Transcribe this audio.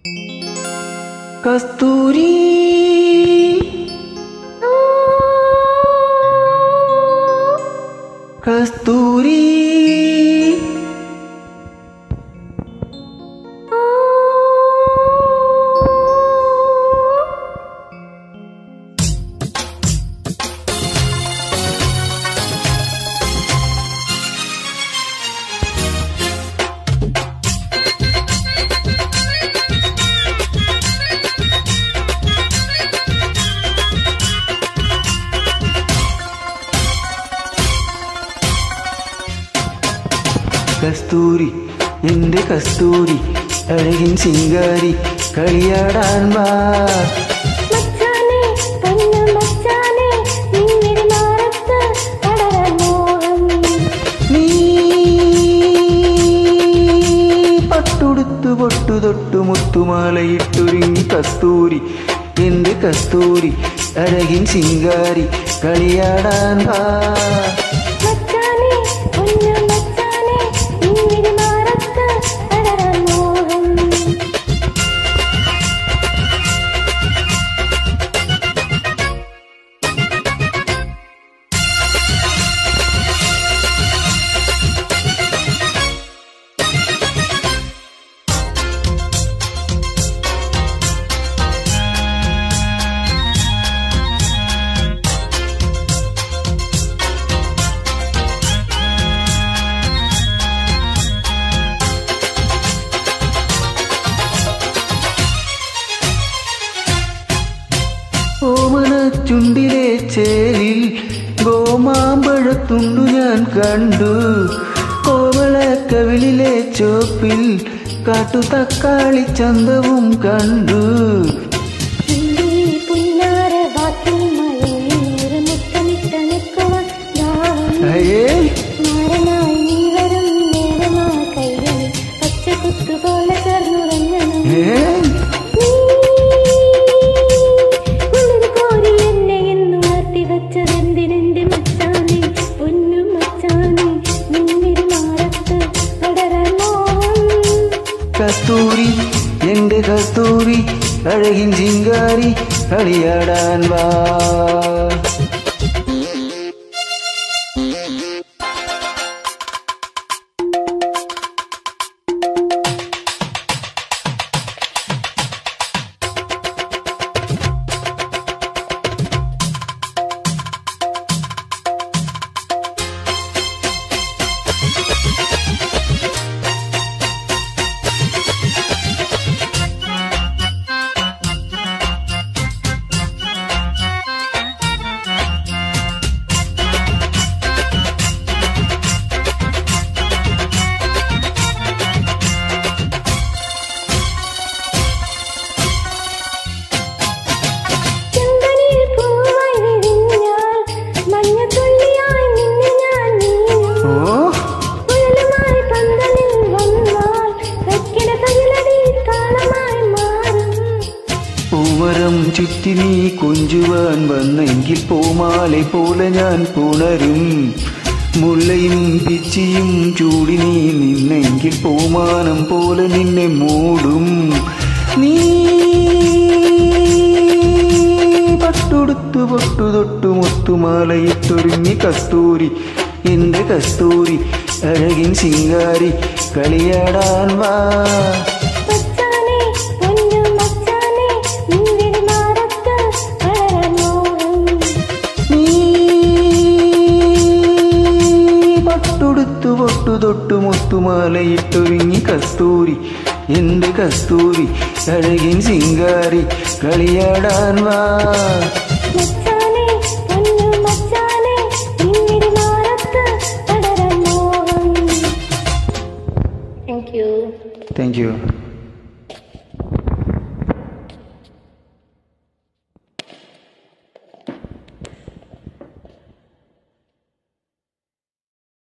കസ്തൂരി കസ്തൂരി കസ്തൂരി എന്റെ കസ്തൂരി അഴകിൻ സിംഗാരി കളിയാടാൻ വാ മച്ചാനെ പൊന്നു മച്ചാനെ നിന്നിൽ മാറത്ത് പടരാൻ മോഹം നീ പട്ടുടുത്തു പൊട്ടു തൊട്ടു മുത്തുമാലയിട്ടൊരുങ്ങി കസ്തൂരി എന്റെ കസ്തൂരി അഴകിൻ സിംഗാരി കളിയാടാൻ വാ മച്ചാനെ പൊന്നു മച്ചാനെ നിന്നിൽ മാറത്ത് പടരാൻ മോഹം ഓമന ചുണ്ടിലെ ചേലിൽ ഗോമാമ്പഴത്തുണ്ടു ഞാൻ കണ്ടു കോവള കവിളിലെ ചോപ്പിൽ കാട്ടു തക്കാളി ചന്തവും കണ്ടു നിന്റെ പുന്നാര വാക്കിൽ മഴനീര് മുത്തമിട്ട നിൽക്കുവാൻ ദാഹം അയ്യേ മാരനായി നീ വരും നേരമാ കൈകളിൽ പച്ചക്കുത്തുപോലെ ചേർന്നുറങ്ങണം ഏ ഉള്ളിൽ കോരി എന്നെ എന്നും ആർത്തി വച്ചതെന്തിനെന്റെ മച്ചാനെ പൊന്നു മച്ചാനെ നിന്നിൽ മാറത്ത് പടരാൻ മോഹം കസ്തൂരി എന്റെ കസ്തൂരി അഴകിൻ ചിങ്കാരി കളിയാടാൻ വാ ചെന്തനിൽ പൂവായി വിരിഞ്ഞാൽ മഞ്ഞത്തുള്ളിയായി നിന്നെ ഞാൻ നീയും ഓ ഉഴലുമായി പന്തലിൽ വന്നാൽ വെക്കിട തകിലടി താളമായി മാറും പൂമരം ചുറ്റി നീ കൊഞ്ചുവാൻ വന്നെങ്കിൽ പൂമാലെ പോലെ ഞാൻ പുണരും മുല്ലയും പിച്ചിയും ചൂടി നീ നിന്നെങ്കിൽ പൂമാനം പോലെ നിന്നെ മൂടും നീ പട്ടുടുത്തു പൊട്ടു തൊട്ടു മുത്തുമാലയിട്ടൊരുങ്ങി കസ്തൂരി എന്റെ കസ്തൂരി അഴകിൻ സിംഗാരി കളിയാടാൻ വാ മച്ചാനെ പൊന്നു മച്ചാനെ നിന്നിൽ മാറത്ത് പടരാൻ മോഹം നീ പട്ടുടുത്തു പൊട്ടു തൊട്ടു മുത്തുമാലയിട്ടൊരുങ്ങി കസ്തൂരി എന്റെ കസ്തൂരി അഴകിൻ സിംഗാരി കളിയാടാൻ വാ